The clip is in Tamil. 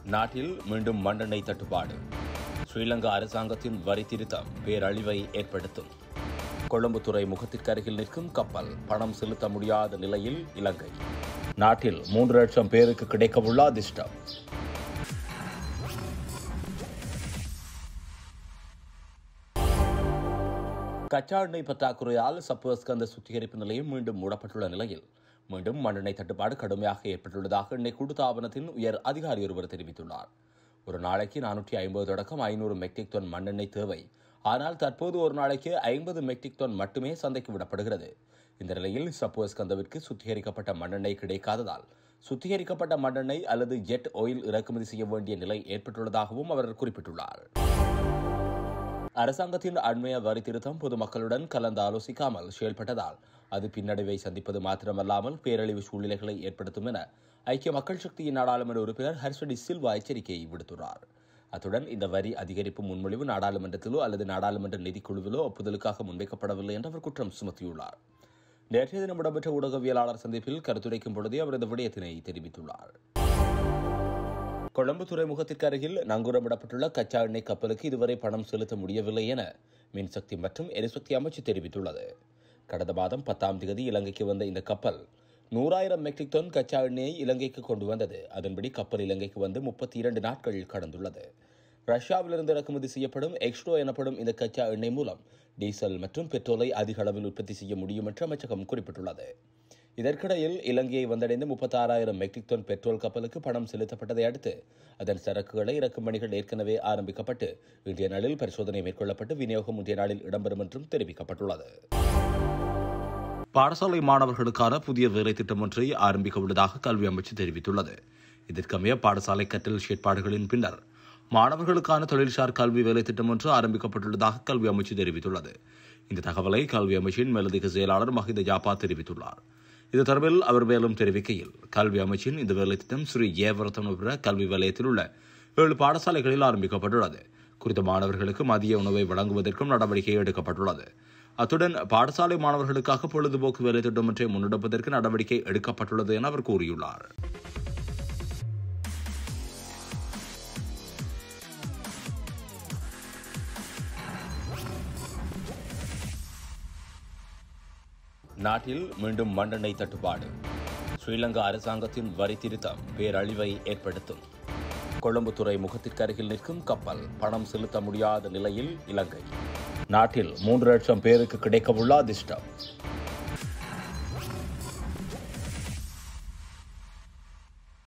நாட்டில் மீண்டும் மண்ணெண்ணெய் தட்டுப்பாடு ஸ்ரீலங்கா அரசாங்கத்தின் வரி திருத்தம் பேரழிவை ஏற்படுத்தும் கொழும்பு துறைமுகத்திற்கு அருகில் நிற்கும் கப்பல் பணம் செலுத்த முடியாத நிலையில் இலங்கை நாட்டில் மூன்று லட்சம் பேருக்கு கிடைக்கவுள்ள அதிர்ஷ்டம் கச்சா எண்ணெய் பற்றாக்குறையால் சப்புவஸ்கந்த சுத்திகரிப்பு நிலையம் மீண்டும் மூடப்பட்டுள்ள நிலையில் மீண்டும் மண்ணெண்ணெய் தட்டுப்பாடு கடுமையாக ஏற்பட்டுள்ளதாக எண்ணெய் கூட்டுத்தாபனத்தின் உயர் அதிகாரி ஒருவர் தெரிவித்துள்ளார் ஒரு நாளைக்கு நானூற்றி ஐம்பது தொடக்கம் ஐநூறு மெட்ரிக் டன் மண்ணெண்ணெய் தேவை ஆனால் தற்போது ஒரு நாளைக்கு ஐம்பது மெட்ரிக் டன் மட்டுமே சந்தைக்கு விடப்படுகிறது இந்த நிலையில் சப்புவஸ்கந்தவிற்கு சுத்திகரிக்கப்பட்ட மண்ணெண்ணெய் கிடைக்காததால் சுத்திகரிக்கப்பட்ட மண்ணெண்ணெய் அல்லது ஜெட் ஆயில் இறக்குமதி செய்ய வேண்டிய நிலை ஏற்பட்டுள்ளதாகவும் அவர் குறிப்பிட்டுள்ளார் அரசாங்கத்தின் அண்மைய வரி திருத்தம் பொதுமக்களுடன் கலந்து ஆலோசிக்காமல் செயல்பட்டதால் அது பின்னடைவை சந்திப்பது மாத்திரமல்லாமல் பேரழிவு சூழ்நிலைகளை ஏற்படுத்தும் என ஐக்கிய மக்கள் சக்தியின் நாடாளுமன்ற உறுப்பினர் ஹர்ஷடி சில்வா எச்சரிக்கையை விடுத்துள்ளார் அத்துடன் இந்த வரி அதிகரிப்பு முன்மொழிவு நாடாளுமன்றத்திலோ அல்லது நாடாளுமன்ற நிதிக்குழுவிலோ ஒப்புதலுக்காக முன்வைக்கப்படவில்லை என்று அவர் குற்றம் சுமத்தியுள்ளார் நேற்றைய தினம் இடம்பெற்ற ஊடகவியலாளர் சந்திப்பில் கருத்துரைக்கும் பொழுதே அவர் இந்த விடயத்தினை தெரிவித்துள்ளார் கொழும்பு துறைமுகத்திற்கு அருகில் நங்கூரமிடப்பட்டுள்ள கச்சா எண்ணெய் கப்பலுக்கு இதுவரை பணம் செலுத்த முடியவில்லை என மின்சக்தி மற்றும் எரிசக்தி அமைச்சு தெரிவித்துள்ளது கடந்த மாதம் பத்தாம் தேதி இலங்கைக்கு வந்த இந்த கப்பல் நூறாயிரம் மெட்ரிக் டன் கச்சா எண்ணெயை இலங்கைக்கு கொண்டு வந்தது அதன்படி கப்பல் இலங்கைக்கு வந்து முப்பத்தி இரண்டு நாட்கள் கடந்துள்ளது ரஷ்யாவிலிருந்து இறக்குமதி செய்யப்படும் எக்ஸ்ட்ரோ எனப்படும் இந்த கச்சா எண்ணெய் மூலம் டீசல் மற்றும் பெட்ரோலை அதிக அளவில் உற்பத்தி செய்ய முடியும் என்று அமைச்சகம் குறிப்பிட்டுள்ளது இதற்கிடையில் இலங்கையை வந்தடைந்த முப்பத்தாறாயிரம் மெட்ரிக் டன் பெட்ரோல் கப்பலுக்கு பணம் செலுத்தப்பட்டதை அடுத்து அதன் சரக்குகளை இறக்கும் பணிகள் ஏற்கனவே ஆரம்பிக்கப்பட்டு இன்றைய நாளில் பரிசோதனை மேற்கொள்ளப்பட்டு விநியோகம் இன்றைய நாளில் இடம்பெறும் என்றும் தெரிவிக்கப்பட்டுள்ளது பாடசாலை மாணவர்களுக்கான புதிய வேலை திட்டம் ஒன்றை ஆரம்பிக்க உள்ளதாக கல்வி அமைச்சு தெரிவித்துள்ளது இதற்கமைய பாடசாலை கற்றல் செயற்பாடுகளின் பின்னர் மாணவர்களுக்கான தொழில்சார் கல்வி வேலை திட்டம் ஒன்று ஆரம்பிக்கப்பட்டுள்ளதாக கல்வி அமைச்சு தெரிவித்துள்ளது இந்த தகவலை கல்வி அமைச்சின் மேலதிக செயலாளர் மஹித ஜாபா தெரிவித்துள்ளார் இது தொடர்பில் அவர் மேலும் தெரிவிக்கையில் கல்வி அமைச்சின் இந்த வேலை திட்டம் ஸ்ரீ ஏவரத்தனுபுர கல்வி வலயத்தில் உள்ள ஏழு பாடசாலைகளில் ஆரம்பிக்கப்பட்டுள்ளது குறித்த மாணவர்களுக்கு மதிய உணவை வழங்குவதற்கும் நடவடிக்கை எடுக்கப்பட்டுள்ளது அத்துடன் பாடசாலை மாணவர்களுக்காக பொழுதுபோக்கு வேலை திட்டம் ஒன்றை முன்னெடுப்பதற்கு நடவடிக்கை எடுக்கப்பட்டுள்ளது என அவர் கூறியுள்ளார் நாட்டில் மீண்டும் மண்ணெண்ணெய் தட்டுப்பாடு ஸ்ரீலங்கா அரசாங்கத்தின் வரி திருத்தம் பேரழிவை ஏற்படுத்தும் கொழும்பு துறைமுகத்திற்கு அருகில் நிற்கும் கப்பல் பணம் செலுத்த முடியாத நிலையில் இலங்கை நாட்டில் மூன்று லட்சம் பேருக்கு கிடைக்கவுள்ள அதிர்ஷ்டம்